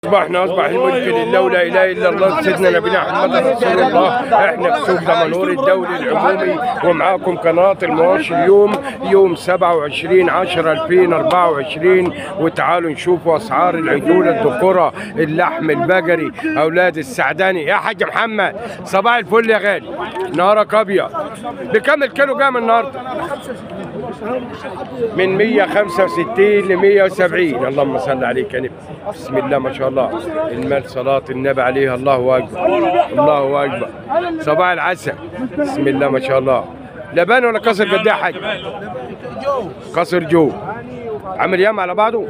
اصبحنا اصبح الملك لله ولا اله الا الله سيدنا نبينا محمد رسول الله احنا في سوق دمنهور الدولي العمومي ومعاكم قناه المواشي اليوم يوم 27 10 2024 وتعالوا نشوفوا اسعار العجول الذكوره اللحم البقري اولاد السعداني يا حاج محمد صباح الفل يا غالي نهارك ابيض بكم الكيلو جام النهارده؟ من 165 ل 170 اللهم صل عليك يا نبي بسم الله ما شاء الله المال صلاة النبي عليه الله أكبر الله أكبر صباح العسل بسم الله ما شاء الله لبان ولا كسر قد ايه يا حاج؟ كسر جو عامل ياما على بعضه؟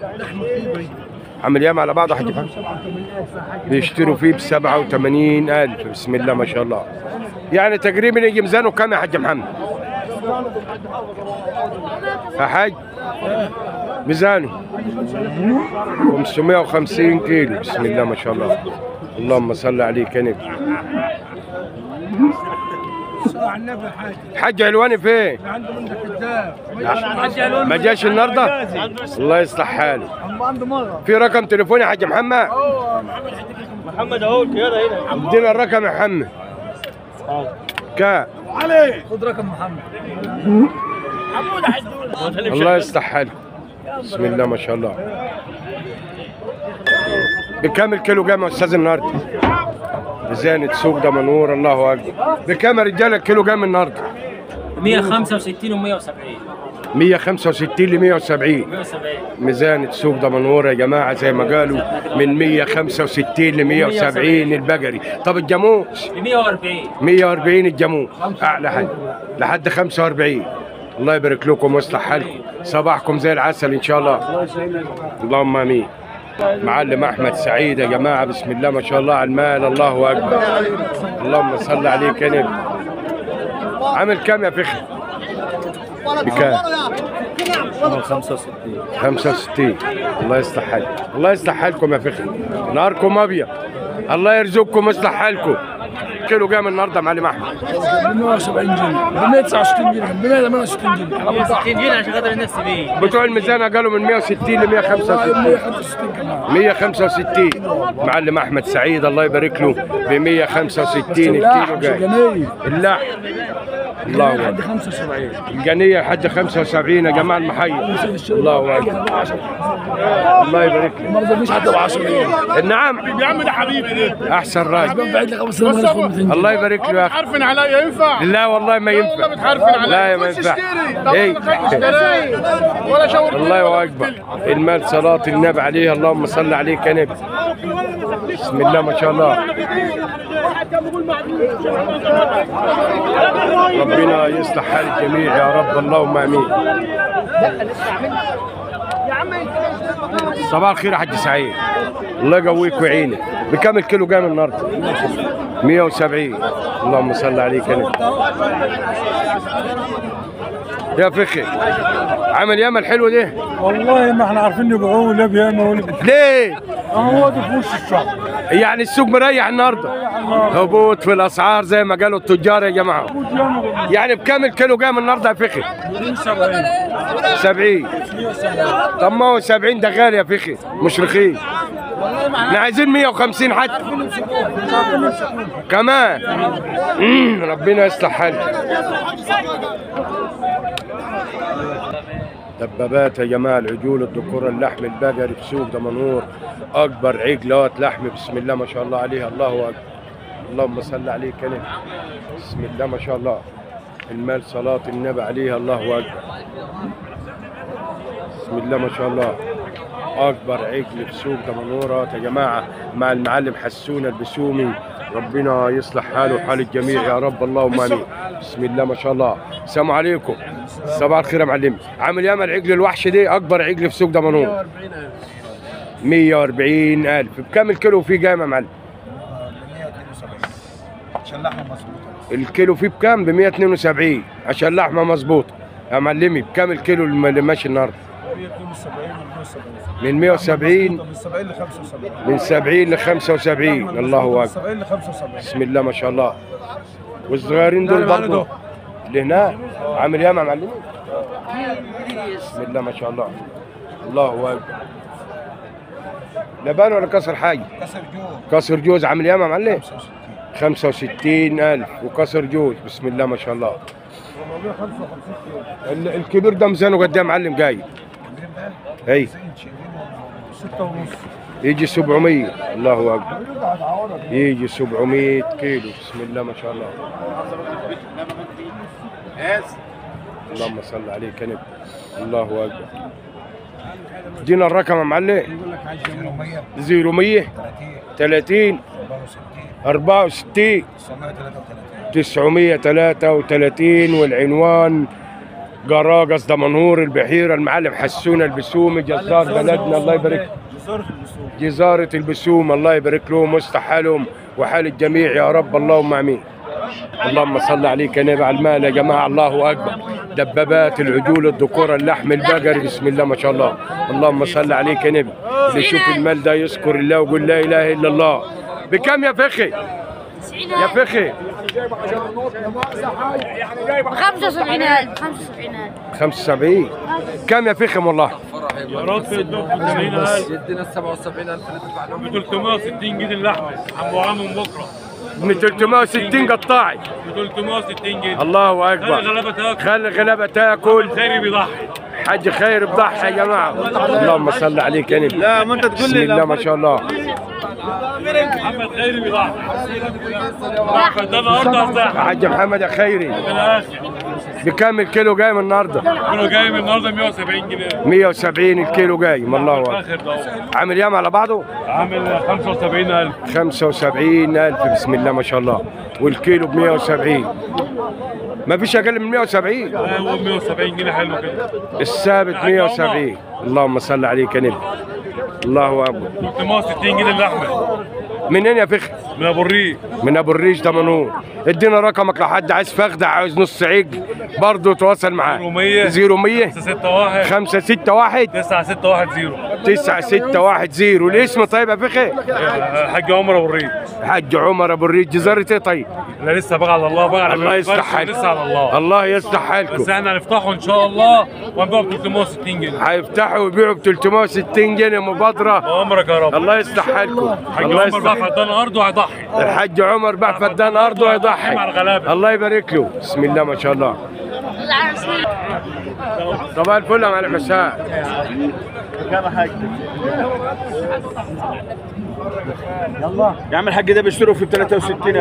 عامل ياما على بعضه يا حاج محمد؟ بيشتروا فيه ب 87000 بسم الله ما شاء الله يعني تقريبا يجي ميزانه كام يا حاج محمد؟ يا حاج ميزانه 550 كيلو بسم الله ما شاء الله اللهم صل عليك يا نبي حاج علواني فين؟ ما جاش النهارده؟ الله يصلح حاله في رقم تليفوني يا حاج محمد محمد اهو القياده هنا ادينا الرقم يا محمد كام؟ خد رقم محمد الله يصلح حالك بسم الله ما شاء الله بكام الكيلو جام يا استاذ النهارده؟ ميزانة سوق دمنهور الله اكبر بكام يا رجاله الكيلو جام النهارده؟ 165 و170 165 ل 170 170 ميزانة سوق دمنهور يا جماعه زي ما قالوا من 165 ل 170 البقري طب الجاموس ب 140 140 الجاموس اعلى حاجه لحد 45 الله يبارك لكم ويصلح حالكم صباحكم زي العسل ان شاء الله اللهم امين معلم احمد سعيد يا جماعه بسم الله ما شاء الله على المال الله اكبر اللهم صل عليك يا نبي عامل كام يا فخر بكام 65 65 الله يصلح حالكم الله يصلح حالكم يا فخر نهاركم ابيض الله يرزقكم ويصلح حالكم كيلو جام النهارده يا معلم احمد ب 170 جنيه ب 169 جنيه ب 168 جنيه 160 جنيه عشان خاطر الناس تبيع بتوع الميزانه قالوا من 160 ل 165 165 كمان 165 معلم احمد سعيد الله يبارك له ب 165 الكيلو جاي جنيه اللحم الله لحد اكبر 75 الجنيه لحد 75 يا جماعه المحيط الله اكبر الله يبارك له ما رضينيش حتى ب 10 جنيه النعم يا عم ده حبيبي ده احسن راجل بعد لي خمس سنوات ما يدخل 200 جنيه الله يبارك له يا اخي بتحرفن عليا ينفع؟ لا والله ما والله ينفع بتحرفن عليا لا ما بس ينفع اشتري طب ايه ما كانش اشتري ولا شاور الله اكبر المال صلاه النبي عليه اللهم صل عليك يا نبي بسم الله ما شاء الله ربنا يصلح حال الجميع يا رب اللهم امين صباح الخير يا حاج سعيد الله يقويك ويعينك بكم الكيلو جاي من النهارده 170 اللهم صل عليك يا نبي يا فخر عامل ياما الحلو ده والله ما احنا عارفين يبيعوه ولا بياما ولا ليه هو ده في وش الشعب يعني السوق مريح النهارده هبوط في الاسعار زي ما قالوا التجار يا جماعه يعني بكام الكيلو جاي من النهارده يا فخر 70 طب ما هو 70 ده غالي يا فخر مش رخيص احنا عايزين 150 حتى كمان مم، ربنا يصلح حالك دبابات يا جماعه العجول الذكور اللحم البقري في سوق دمنهور اكبر عجلات لحم بسم الله ما شاء الله عليها الله اكبر اللهم صل عليك يا نبي بسم الله ما شاء الله المال صلاة النبي عليها الله اكبر بسم الله ما شاء الله اكبر عجل في سوق دمنهورات يا جماعه مع المعلم حسون البسومي ربنا يصلح حاله وحال الجميع يا رب اللهم امين بسم الله ما شاء الله السلام عليكم صباح الخير يا معلم عامل ياما العجل الوحش دي اكبر عجل في سوق دمنهور 140 ألف بكم الكيلو فيه جاي يا معلم؟ عشان لحمه مظبوطه الكيلو فيه بكام؟ ب 172 عشان لحمه مظبوطه يا معلمي بكام الكيلو الم- اللي ماشي النهارده؟ 172 من 170 من 70 ل 75 من 70 ل 75 الله من اكبر 70 ل 75 بسم الله ما شاء الله والصغيرين دول اللي معانا برضه اللي هناك عامل ايه يا معلمين؟ بسم الله ما شاء الله الله اكبر لبان ولا كسر حاجه كسر جوز كسر جوز عامل ياما يا معلم 65000 وكسر جوز بسم الله ما شاء الله ال- الكبير ده ميزانه قد ايه يا معلم جاي اي ستة ونص يجي 700 الله اكبر يجي 700 كيلو بسم الله ما شاء الله اللهم صل عليك يا نبي الله اكبر ادينا الرقم يا معلم يقول لك عايز 100 0100 30 30 64 933 933 والعنوان جراجس دمنهور البحيره المعلم حسونه البسومي جزار بلدنا الله يبارك جزارة البسوم الله يبارك لهم ويصلح حالهم وحال الجميع يا رب اللهم امين اللهم صل عليك يا نبي على المال يا جماعه الله اكبر دبابات العجول الذكوره اللحم البقري بسم الله ما شاء الله اللهم صل عليك يا نبي اللي يشوف المال ده يذكر الله ويقول لا اله الا الله بكم يا فخي يا فخي 75000 75000 75 كم يا فخم والله يا رب يدوك 80000 يدينا 77000 اللي تدفع لهم ب 360 جنيه اللحمه عم وعام من بكره من 360 قطاعي ب 360 جنيه الله خلي اكبر غلابه تاكل خلي غلابه تاكل خيري بيضحي حاج خير بضحى يا جماعه اللهم صل عليك يا نبي لا ما انت تقول بسم الله ما شاء الله محمد خيري بيضحي فده النهارده هتضحي حاج محمد يا خيري في الاخر بكم الكيلو جاي من النهارده كله جاي من النهارده 170 جنيه 170 الكيلو جاي ما الله اكبر اخر ده عامل ياما على بعضه عامل 75000 75000 بسم الله ما شاء الله والكيلو ب 170 ما فيش اقل من 170 هو 170 جنيه حلو كده الثابت 170 اللهم صل عليك يا نبي الله اكبر 360 جنيه اللحمه منين يا فخر من ابو الريق من ابو الريش دمنهور ادينا رقمك لو حد عايز فخدة عايز نص عجل برضه تواصل معاه 0100 0100 661 561 9610 9610 الاسم طيب يا فخر حاج عمر ابو الريق حاج عمر ابو الريش جزارة ايه طيب انا لسه بقى على الله بقى على الله يصلح الفرش حالك لسه على الله الله يصلح حالكم بس احنا هنفتحه ان شاء الله وهنبيعه ب 360 جنيه هيفتحوا ويبيعوا ب 360 جنيه مبادرة امرك يا رب الله يصلح حالكم حاج الله عمر بقى يصلح فدان ارضه هيضحي الحاج عمر باع فدان ارضه ويضحي مع الغلابه الله يبارك له بسم الله ما شاء الله صباح الفل يا معلم حسام يا عم الحاج ده بيشتروا في ب 63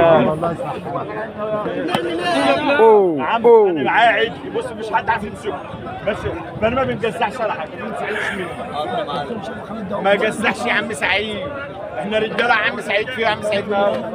اوه اوه معايا عيد بص مش حد عارف يمسكه بس انا ما بنجزحش على حاجه ما بنساعدش مين ما جزحش يا عم سعيد احنا رجاله يا عم سعيد في يا عم سعيد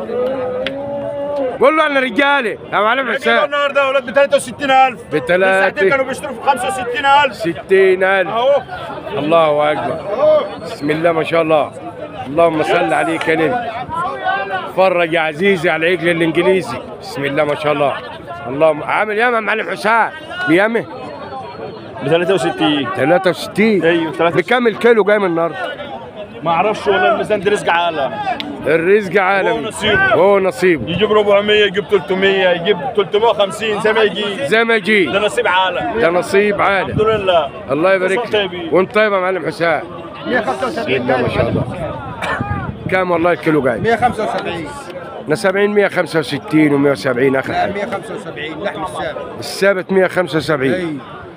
قول له انا رجالي يا معلم جيبوا حسام النهارده يا اولاد ب 63000 ب ساعتين كانوا 3 بيشتروا في 65000 60000 اهو الله اكبر بسم الله ما شاء الله اللهم صل عليك يا نبي فرج يا عزيزي على العجل الانجليزي بسم الله ما شاء الله اللهم عامل ياما يا معلم حسام بيامه ب 63 63 ايوه 63 بكم الكيلو جاي من النهارده ما اعرفش والله الميزان ده رزق عالم الرزق عالمي هو نصيبه. هو نصيبه يجيب 400 يجيب 300 يجيب 350 زي ما يجي زي ما يجي ده نصيب عالم ده نصيب عالم الحمد لله الله يبارك وصلت يا لك بيه. وانت طيب يا معلم حسام 175 ما شاء الله كام والله الكيلو جاي 175 احنا 70 165 و170 اخر حاجه 175 لحم السابق الثابت 175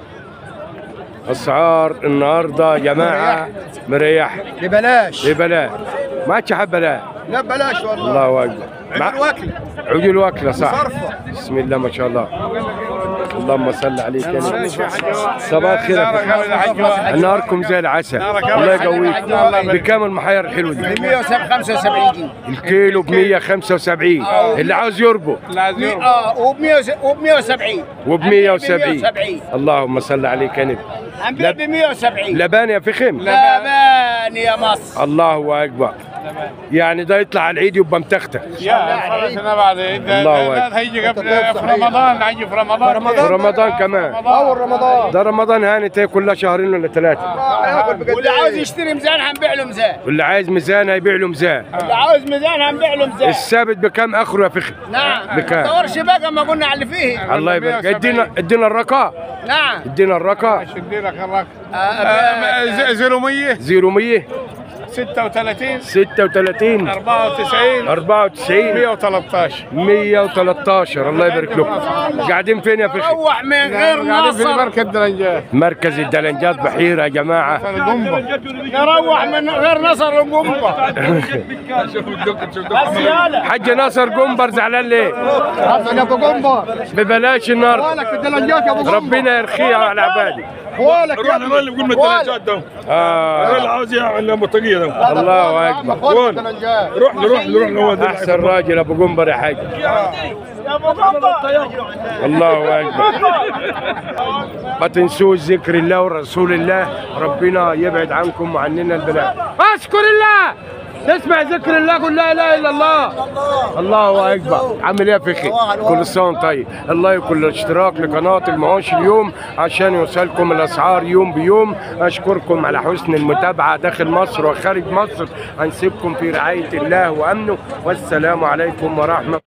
اسعار النهارده يا جماعه مريحه ببلاش ببلاش ما عادش حب بلاش لا ببلاش والله الله اكبر مع- عجل واكله عجول واكله صح صرفة. بسم الله ما شاء الله اللهم صل عليك يا نبي صباح الخير يا فندم. نهاركم زي العسل الله يقويك بكام المحير الحلو دي 175 جنيه الكيلو ب 175 اللي عاوز يربط اه وب 170 وب 170 170. اللهم صل عليك يا نبي هنبيع ب 170 لبان يا فخم لبان يا مصر الله اكبر يعني ده يطلع على العيد يبقى متختك يا خلاص انا بعد ده- الله ده- ده هيجي قبل في رمضان هيجي في رمضان في رمضان كمان اول رمضان ده رمضان هانت هي كلها شهرين ولا ثلاثه واللي عاوز يشتري ميزان هنبيع له ميزان واللي عايز ميزان هيبيع له ميزان اللي عاوز ميزان هنبيع له ميزان الثابت بكام اخره يا فخم نعم بكام؟ ما تدورش بقى ما قلنا على اللي فيه الله يبارك ادينا ادينا الرقم نعم ادينا الرقم شدي لك الرقم آه، زيرو 100 0100 36 36 94 94 113 113 الله يبارك لكم قاعدين فين يا فخر روح من غير قاعدين في نصر مركز درنجات مركز الدلنجات بحيره يا جماعه القنبه نروح من غير نصر القنبه بس يالا حاج ناصر قنبر زعلان ليه يا ابو قنبه ببلاش النهارده مالك في الدلنجات يا ابو ربنا يرخيها على عبادي مالك روح انا اللي بقول من الثلاجات ده آه. انا اللي عاوز يعمل بطاقيه ده الله اكبر روح له روح له روح له هو ده احسن راجل ابو قنبر يا حاج يا ابو قنبه الله اكبر ما تنسوش ذكر الله ورسول الله ربنا يبعد عنكم وعننا البلاء اشكر الله تسمع ذكر الله قل لا اله الا الله الله اكبر عامل ايه يا فخي كل سنه وأنت طيب الله يكون الاشتراك لقناه المعاش اليوم عشان يوصلكم الاسعار يوم بيوم اشكركم على حسن المتابعه داخل مصر وخارج مصر هنسيبكم في رعايه الله وامنه والسلام عليكم ورحمه